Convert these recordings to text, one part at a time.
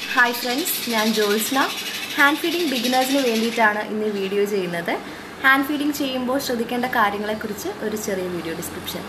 hi friends ഞാൻ Jyotsna hand feeding ബിഗിനേഴ്സിന് വേണ്ടിയിട്ടാണ് ഇന്ന് ഈ വീഡിയോ ചെയ്യുന്നത് ഹാൻഡ് ഫീഡിംഗ് ചെയ്യുമ്പോൾ ശ്രദ്ധിക്കേണ്ട കാര്യങ്ങളെക്കുറിച്ച് ഒരു ചെറിയ വീഡിയോ ഡിസ്ക്രിപ്ഷൻ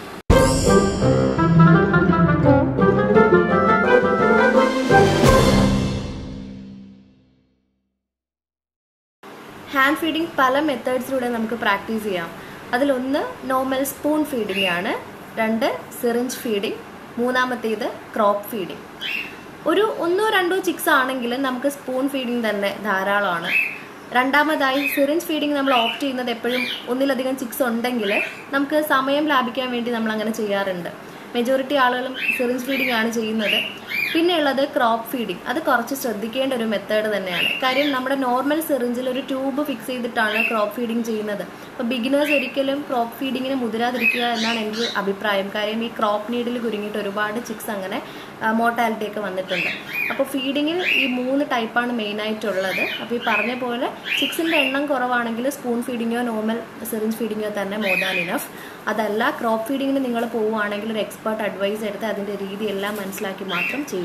ഹാൻഡ് ഫീഡിംഗ് പല മെത്തേഡ്സിലൂടെ നമുക്ക് പ്രാക്ടീസ് ചെയ്യാം അതിലൊന്ന് നോർമൽ സ്പൂൺ ഫീഡിംഗ് ആണ് രണ്ട് സിറിഞ്ച് ഫീഡിംഗ് മൂന്നാമത്തേത് ക്രോപ്പ് ഫീഡിംഗ് ഒരു ഒന്നോ രണ്ടോ ചിക്സ് ആണെങ്കിൽ നമുക്ക് സ്പൂൺ ഫീഡിംഗ് തന്നെ ധാരാളമാണ് രണ്ടാമതായി സിറിഞ്ച് ഫീഡിംഗ് നമ്മൾ ഓപ്റ്റ് ചെയ്യുന്നത് എപ്പോഴും ഒന്നിലധികം ചിക്സ് ഉണ്ടെങ്കിൽ നമുക്ക് സമയം ലാഭിക്കാൻ വേണ്ടി നമ്മൾ അങ്ങനെ ചെയ്യാറുണ്ട് മെജോറിറ്റി ആളുകളും സിറിഞ്ച് ഫീഡിംഗ് ആണ് ചെയ്യുന്നത് പിന്നെയുള്ളത് ക്രോപ്പ് ഫീഡിംഗ് അത് കുറച്ച് ശ്രദ്ധിക്കേണ്ട ഒരു മെത്തേഡ് തന്നെയാണ് കാര്യം നമ്മുടെ നോർമൽ സിറിഞ്ചിൽ ഒരു ട്യൂബ് ഫിക്സ് ചെയ്തിട്ടാണ് ക്രോപ്പ് ഫീഡിംഗ് ചെയ്യുന്നത് അപ്പോൾ ബിഗിനേഴ്സ് ഒരിക്കലും ക്രോപ്പ് ഫീഡിങ്ങിന് മുതിരാതിരിക്കുക എന്നാണ് എനിക്ക് അഭിപ്രായം കാര്യം ഈ ക്രോപ്പ് നീഡിൽ കുരുങ്ങിയിട്ട് ഒരുപാട് ചിക്സ് അങ്ങനെ മോർട്ടാലിറ്റി ഒക്കെ വന്നിട്ടുണ്ട് അപ്പോൾ ഫീഡിങ്ങിൽ ഈ മൂന്ന് ടൈപ്പാണ് മെയിനായിട്ടുള്ളത് അപ്പോൾ ഈ പറഞ്ഞ പോലെ ചിക്സിൻ്റെ എണ്ണം കുറവാണെങ്കിൽ സ്പൂൺ ഫീഡിങ്ങോ നോർമൽ സിറിഞ്ച് ഫീഡിങ്ങോ തന്നെ മോർ ദാൻ ഇനഫ് അതല്ല ക്രോപ്പ് ഫീഡിങ്ങിന് നിങ്ങൾ പോവുകയാണെങ്കിൽ ഒരു എക്സ്പേർട്ട് അഡ്വൈസ് എടുത്ത് അതിൻ്റെ രീതിയെല്ലാം മനസ്സിലാക്കി മാത്രം ചെയ്യുക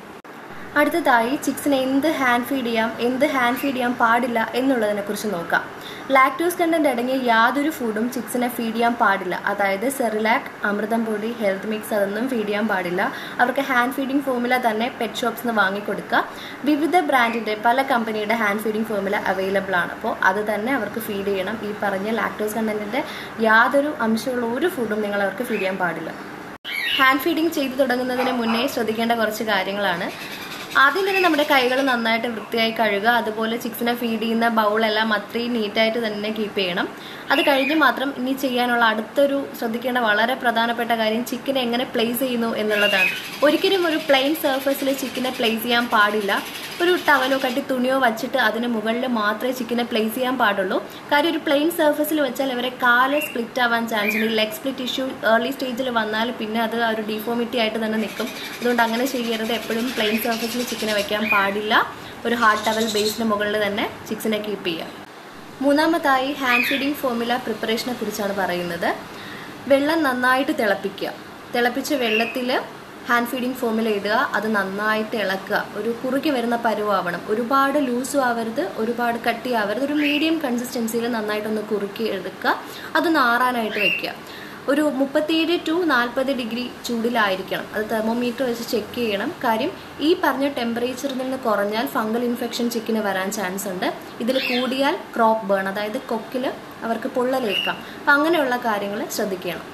അടുത്തതായി ചിക്സിനെ എന്ത് ഹാൻഡ് ഫീഡ് ചെയ്യാം എന്ത് ഹാൻഡ് ഫീഡ് ചെയ്യാൻ പാടില്ല എന്നുള്ളതിനെ കുറിച്ച് നോക്കാം ലാക്ടോസ് കണ്ടന്റ് അടങ്ങിയ യാതൊരു ഫുഡും ചിക്സിനെ ഫീഡ് ചെയ്യാൻ പാടില്ല അതായത് സെറിലാക് അമൃതം പൊടി ഹെൽത്ത് മിക്സ് അതൊന്നും ഫീഡ് ചെയ്യാൻ പാടില്ല അവർക്ക് ഹാൻഡ് ഫീഡിംഗ് ഫോമുല തന്നെ പെറ്റ് ഷോപ്സ് നിന്ന് വാങ്ങിക്കൊടുക്കുക വിവിധ ബ്രാൻഡിന്റെ പല കമ്പനിയുടെ ഹാൻഡ് ഫീഡിംഗ് ഫോമുല അവൈലബിൾ ആണ് അപ്പോൾ അത് തന്നെ അവർക്ക് ഫീഡ് ചെയ്യണം ഈ പറഞ്ഞ ലാക്ടോസ് കണ്ടന്റിന്റെ യാതൊരു അംശമുള്ള ഒരു ഫുഡും നിങ്ങൾ അവർക്ക് ഫീഡ് ചെയ്യാൻ പാടില്ല ഹാൻഡ് ഫീഡിംഗ് ചെയ്തു തുടങ്ങുന്നതിന് മുന്നേ ശ്രദ്ധിക്കേണ്ട കുറച്ച് കാര്യങ്ങളാണ് ആദ്യം തന്നെ നമ്മുടെ കൈകൾ നന്നായിട്ട് വൃത്തിയായി കഴുകുക അതുപോലെ ചിക്സിനെ ഫീഡ് ചെയ്യുന്ന ബൗളെല്ലാം അത്രയും നീറ്റായിട്ട് തന്നെ കീപ്പ് ചെയ്യണം അത് കഴിഞ്ഞ് മാത്രം ഇനി ചെയ്യാനുള്ള അടുത്തൊരു ശ്രദ്ധിക്കേണ്ട വളരെ പ്രധാനപ്പെട്ട കാര്യം ചിക്കനെ എങ്ങനെ പ്ലേസ് ചെയ്യുന്നു എന്നുള്ളതാണ് ഒരിക്കലും ഒരു പ്ലെയിൻ സർഫസിൽ ചിക്കനെ പ്ലേസ് ചെയ്യാൻ പാടില്ല ഒരു ടവലോ കട്ടി തുണിയോ വച്ചിട്ട് അതിന് മുകളിൽ മാത്രമേ ചിക്കനെ പ്ലേസ് ചെയ്യാൻ പാടുള്ളൂ കാര്യം ഒരു പ്ലെയിൻ സർഫസിൽ വെച്ചാൽ ഇവരെ കാല് സ്പ്ലിറ്റ് ആവാൻ ചാൻസ് ഉണ്ട് ലെഗ് സ്പ്ലിറ്റ് ഇഷ്യൂ ഏർലി സ്റ്റേജിൽ വന്നാൽ പിന്നെ അത് ആ ഒരു ഡിഫോമിറ്റി ആയിട്ട് തന്നെ നിൽക്കും അതുകൊണ്ട് അങ്ങനെ ചെയ്യരുത് എപ്പോഴും പ്ലെയിൻ സർഫസിൽ ചിക്കനെ വെക്കാൻ പാടില്ല ഒരു ഹാർഡ് ടവൽ ബേസിന് മുകളിൽ തന്നെ ചിക്സിനെ കീപ്പ് ചെയ്യുക മൂന്നാമതായി ഹാൻഡ് ഫീഡിംഗ് ഫോർമുല പ്രിപ്പറേഷനെ കുറിച്ചാണ് പറയുന്നത് വെള്ളം നന്നായിട്ട് തിളപ്പിക്കുക തിളപ്പിച്ച വെള്ളത്തിൽ ഹാൻഡ് ഫീഡിംഗ് ഫോമിൽ ഇടുക അത് നന്നായിട്ട് ഇളക്കുക ഒരു കുറുകി വരുന്ന പരുവാവണം ഒരുപാട് ലൂസും ആവരുത് ഒരുപാട് കട്ടിയാവരുത് ഒരു മീഡിയം കൺസിസ്റ്റൻസിയിൽ നന്നായിട്ടൊന്ന് കുറുക്കി എടുക്കുക അത് നാറാനായിട്ട് വെക്കുക ഒരു മുപ്പത്തിയേഴ് ടു നാൽപ്പത് ഡിഗ്രി ചൂടിലായിരിക്കണം അത് തെർമോമീറ്റർ വെച്ച് ചെക്ക് ചെയ്യണം കാര്യം ഈ പറഞ്ഞ ടെമ്പറേച്ചറിൽ നിന്ന് കുറഞ്ഞാൽ ഫംഗൽ ഇൻഫെക്ഷൻ ചിക്കിന് വരാൻ ചാൻസ് ഉണ്ട് ഇതിൽ കൂടിയാൽ ക്രോപ്പ് ബേൺ അതായത് കൊക്കിൽ അവർക്ക് പൊള്ളലേക്കാം അപ്പം അങ്ങനെയുള്ള കാര്യങ്ങൾ ശ്രദ്ധിക്കണം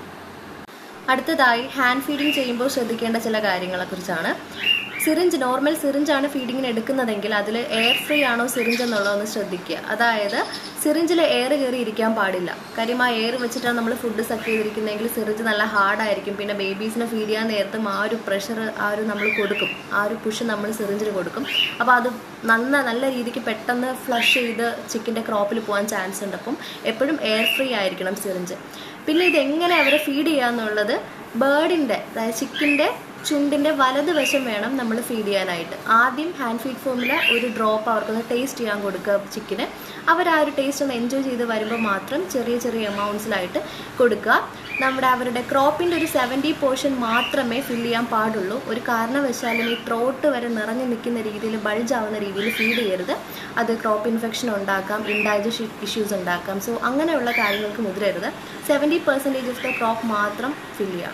അടുത്തതായി ഹാൻഡ് ഫീഡിങ് ചെയ്യുമ്പോൾ ശ്രദ്ധിക്കേണ്ട ചില കാര്യങ്ങളെക്കുറിച്ചാണ് സിറിഞ്ച് നോർമൽ സിറിഞ്ചാണ് ഫീഡിങ്ങിന് എടുക്കുന്നതെങ്കിൽ അതിൽ എയർ ഫ്രീ ആണോ സിറിഞ്ച് എന്നുള്ളതൊന്ന് ശ്രദ്ധിക്കുക അതായത് സിറിഞ്ചിൽ എയർ കയറി ഇരിക്കാൻ പാടില്ല കാര്യം ആ എയർ വെച്ചിട്ടാണ് നമ്മൾ ഫുഡ് സക്ക് ചെയ്തിരിക്കുന്നതെങ്കിൽ സിറിഞ്ച് നല്ല ഹാർഡായിരിക്കും പിന്നെ ബേബീസിനെ ഫീഡ് ചെയ്യാൻ നേരത്തും ആ ഒരു പ്രഷർ ആ ഒരു നമ്മൾ കൊടുക്കും ആ ഒരു പുഷ് നമ്മൾ സിറിഞ്ചിന് കൊടുക്കും അപ്പോൾ അത് നന്ന നല്ല രീതിക്ക് പെട്ടെന്ന് ഫ്ലഷ് ചെയ്ത് ചിക്കൻ്റെ ക്രോപ്പിൽ പോകാൻ ചാൻസ് ഉണ്ട് അപ്പം എപ്പോഴും എയർ ഫ്രീ ആയിരിക്കണം സിറിഞ്ച് പിന്നെ ഇതെങ്ങനെ അവരെ ഫീഡ് ചെയ്യാന്നുള്ളത് ബേർഡിൻ്റെ അതായത് ചിക്കൻ്റെ ചുണ്ടിൻ്റെ വലതുവശം വേണം നമ്മൾ ഫീഡ് ചെയ്യാനായിട്ട് ആദ്യം ഹാൻഡ് ഫീഡ് ഫോമിൽ ഒരു ഡ്രോപ്പ് അവർക്കൊന്ന് ടേസ്റ്റ് ചെയ്യാൻ കൊടുക്കുക ചിക്കന് അവർ ആ ഒരു ടേസ്റ്റ് ഒന്ന് എൻജോയ് ചെയ്ത് വരുമ്പോൾ മാത്രം ചെറിയ ചെറിയ എമൗണ്ട്സിലായിട്ട് കൊടുക്കുക നമ്മുടെ അവരുടെ ക്രോപ്പിൻ്റെ ഒരു സെവൻറ്റി പോർഷൻ മാത്രമേ ഫിൽ ചെയ്യാൻ പാടുള്ളൂ ഒരു കാരണവശാലും ഈ ത്രോട്ട് വരെ നിറഞ്ഞു നിൽക്കുന്ന രീതിയിൽ ബൾജ് ആവുന്ന രീതിയിൽ ഫീഡ് ചെയ്യരുത് അത് ക്രോപ്പ് ഇൻഫെക്ഷൻ ഉണ്ടാക്കാം ഇൻഡൈജഷൻ ഇഷ്യൂസ് ഉണ്ടാക്കാം സോ അങ്ങനെയുള്ള കാര്യങ്ങൾക്ക് മുതിരരുത് seventy percentage of the crop മാത്രം ഫിൽ ചെയ്യാം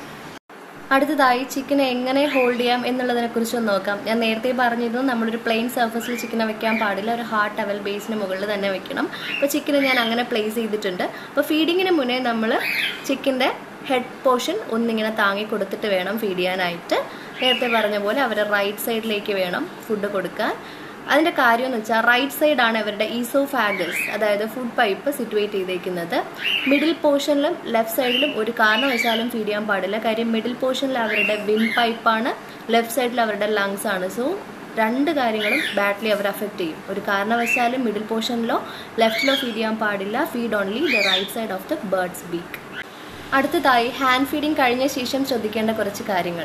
അടുത്തതായി ചിക്കനെ എങ്ങനെ ഹോൾഡ് ചെയ്യാം എന്നുള്ളതിനെ കുറിച്ച് ഒന്ന് നോക്കാം ഞാൻ നേരത്തെ പറഞ്ഞിരുന്നു നമ്മളൊരു പ്ലെയിൻ സർഫസിൽ ചിക്കനെ വെക്കാൻ പാടില്ല ഒരു ഹാർഡ് ടവൽ ബേസിന് മുകളിൽ തന്നെ വെക്കണം അപ്പോൾ ചിക്കനെ ഞാൻ അങ്ങനെ പ്ലേസ് ചെയ്തിട്ടുണ്ട് അപ്പോൾ ഫീഡിങ്ങിന് മുന്നേ നമ്മൾ ചിക്കൻ്റെ ഹെഡ് പോർഷൻ ഒന്നിങ്ങനെ താങ്ങി കൊടുത്തിട്ട് വേണം ഫീഡ് ചെയ്യാനായിട്ട് നേരത്തെ പറഞ്ഞ പോലെ അവരെ റൈറ്റ് സൈഡിലേക്ക് വേണം ഫുഡ് കൊടുക്കാൻ അതിൻ്റെ കാര്യം എന്ന് വെച്ചാൽ റൈറ്റ് സൈഡാണ് അവരുടെ ഈസോഫാഗസ് അതായത് ഫുഡ് പൈപ്പ് സിറ്റുവേറ്റ് ചെയ്തേക്കുന്നത് മിഡിൽ പോർഷനിലും ലെഫ്റ്റ് സൈഡിലും ഒരു കാരണവശാലും ഫീഡ് ചെയ്യാൻ പാടില്ല കാര്യം മിഡിൽ പോർഷനിൽ അവരുടെ വിൻ പൈപ്പാണ് ലെഫ്റ്റ് സൈഡിൽ അവരുടെ ലങ്സ് ആണ് സോ രണ്ട് കാര്യങ്ങളും ബാഡ്ലി അവർ അഫക്റ്റ് ചെയ്യും ഒരു കാരണവശാലും മിഡിൽ പോർഷനിലോ ലെഫ്റ്റിലോ ഫീഡ് ചെയ്യാൻ പാടില്ല feed only the right side of the bird's beak അടുത്തതായി ഹാൻഡ് ഫീഡിംഗ് കഴിഞ്ഞ ശേഷം ശ്രദ്ധിക്കേണ്ട കുറച്ച് കാര്യങ്ങൾ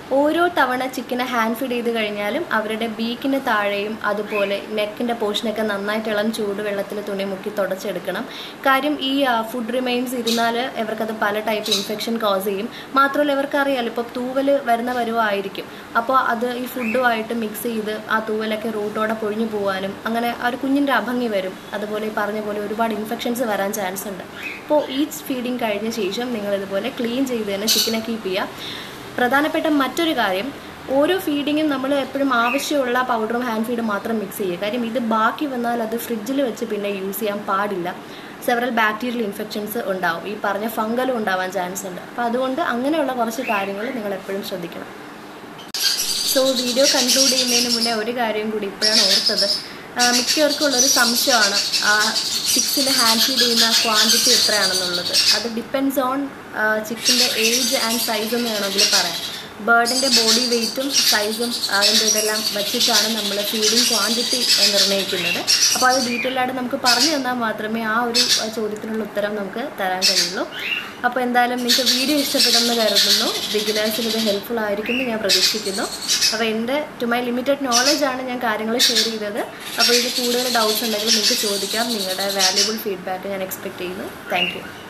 ഓരോ തവണ ചിക്കനെ ഹാൻഡ് ഫീഡ് ചെയ്ത് കഴിഞ്ഞാലും അവരുടെ ബീക്കിന് താഴെയും അതുപോലെ നെക്കിൻ്റെ പോർഷനൊക്കെ നന്നായിട്ട് ഇളം ചൂടുവെള്ളത്തിൽ തുണി മുക്കി തുടച്ചെടുക്കണം കാര്യം ഈ ഫുഡ് റിമൈൻസ് ഇരുന്നാൽ ഇവർക്കത് പല ടൈപ്പ് ഇൻഫെക്ഷൻ കോസ് ചെയ്യും മാത്രമല്ല ഇവർക്ക് അറിയാലോ ഇപ്പോൾ തൂവൽ വരുന്ന വരുവായിരിക്കും അപ്പോൾ അത് ഈ ഫുഡുമായിട്ട് മിക്സ് ചെയ്ത് ആ തൂവലൊക്കെ റൂട്ടോടെ പൊഴിഞ്ഞു പോകാനും അങ്ങനെ ആ ഒരു കുഞ്ഞിൻ്റെ അഭംഗി വരും അതുപോലെ ഈ പറഞ്ഞ പോലെ ഒരുപാട് ഇൻഫെക്ഷൻസ് വരാൻ ചാൻസ് ഉണ്ട് അപ്പോൾ ഈ ഫീഡിങ് കഴിഞ്ഞ ശേഷം നിങ്ങൾ ഇതുപോലെ ക്ലീൻ ചെയ്ത് തന്നെ ചിക്കനെ കീപ്പ് ചെയ്യുക പ്രധാനപ്പെട്ട മറ്റൊരു കാര്യം ഓരോ ഫീഡിങ്ങും നമ്മൾ എപ്പോഴും ആവശ്യമുള്ള പൗഡറും ഹാൻഡ് ഫീഡും മാത്രം മിക്സ് ചെയ്യുക കാര്യം ഇത് ബാക്കി വന്നാൽ അത് ഫ്രിഡ്ജിൽ വെച്ച് പിന്നെ യൂസ് ചെയ്യാൻ പാടില്ല സെവറൽ ബാക്ടീരിയൽ ഇൻഫെക്ഷൻസ് ഉണ്ടാവും ഈ പറഞ്ഞ ഫംഗലും ഉണ്ടാവാൻ ചാൻസ് ഉണ്ട് അപ്പോൾ അതുകൊണ്ട് അങ്ങനെയുള്ള കുറച്ച് കാര്യങ്ങൾ നിങ്ങൾ എപ്പോഴും ശ്രദ്ധിക്കണം സോ വീഡിയോ കൺക്ലൂഡ് ചെയ്യുന്നതിന് മുന്നേ ഒരു കാര്യം കൂടി ഇപ്പോഴാണ് ഓർത്തത് ആ, മിക്കവർക്കും ഉള്ളൊരു സംശയമാണ് ചിക്സിൻ്റെ ഹാൻഡ് ഫീഡ് ചെയ്യുന്ന ക്വാണ്ടിറ്റി എത്രയാണെന്നുള്ളത് അത് ഡിപ്പെൻസ് ഓൺ ചിക്കിൻ്റെ ഏജ് ആൻഡ് സൈസ് എന്ന് വേണമെങ്കിൽ പറയാം ബേർഡിൻ്റെ ബോഡി വെയ്റ്റും സൈസും അതിൻ്റെ ഇതെല്ലാം വെച്ചിട്ടാണ് നമ്മൾ ഫീഡിങ് ക്വാണ്ടിറ്റി നിർണ്ണയിക്കുന്നത് അപ്പോൾ അത് ഡീറ്റെയിൽ ആയിട്ട് നമുക്ക് പറഞ്ഞു തന്നാൽ മാത്രമേ ആ ഒരു ആ, ചോദ്യത്തിനുള്ള ഉത്തരം നമുക്ക് തരാൻ കഴിയുള്ളൂ അപ്പോൾ എന്തായാലും നിങ്ങൾക്ക് വീഡിയോ ഇഷ്ടപ്പെടുമെന്ന് കരുതുന്നു ബിഗിനേഴ്സിന് ഇത് ഹെൽപ്ഫുൾ ആയിരിക്കുമെന്ന് ഞാൻ പ്രതീക്ഷിക്കുന്നു അപ്പോൾ എൻ്റെ ടു മൈ ലിമിറ്റഡ് നോളജാണ് ഞാൻ കാര്യങ്ങൾ ഷെയർ ചെയ്തത് അപ്പോൾ ഇത് കൂടുതൽ ഡൗട്ട്സ് ഉണ്ടെങ്കിൽ നിങ്ങൾക്ക് ചോദിക്കാം നിങ്ങളുടെ വാല്യുബിൾ ഫീഡ്ബാക്ക് ഞാൻ എക്സ്പെക്ട് ചെയ്യുന്നു താങ്ക് യു